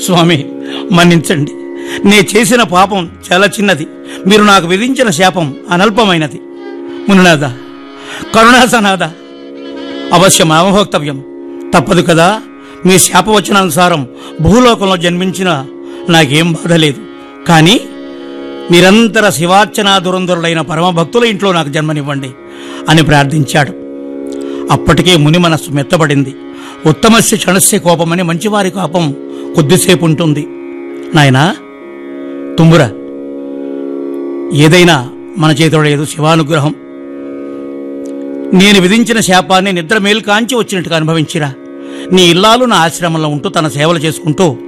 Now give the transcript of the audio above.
స్వామి మన్నించండి నే చేసిన పాపం చాలా చిన్నది మీరు నాకు విధించిన శాపం అనల్పమైనది మునినాథ కరుణాసనాథ అవశ్యం అవభోక్తవ్యం తప్పదు కదా మీ శాపవచనానుసారం భూలోకంలో జన్మించిన నాకేం బాధ లేదు కానీ నిరంతర శివార్చనా దురంధరులైన పరమభక్తుల ఇంట్లో నాకు జన్మనివ్వండి అని ప్రార్థించాడు అప్పటికే ముని మనస్సు మెత్తబడింది ఉత్తమస్య క్షణస్య కోపమని మంచివారి కోపం కొద్దిసేపు ఉంటుంది నాయనా తుమ్మురా ఏదైనా మన చేతిలో లేదు శివానుగ్రహం నేను విధించిన శాపాన్ని నిద్ర మేలు కాంచి వచ్చినట్టుగా అనుభవించిరా నీ ఇల్లాలు నా ఆశ్రమంలో ఉంటూ తన సేవలు చేసుకుంటూ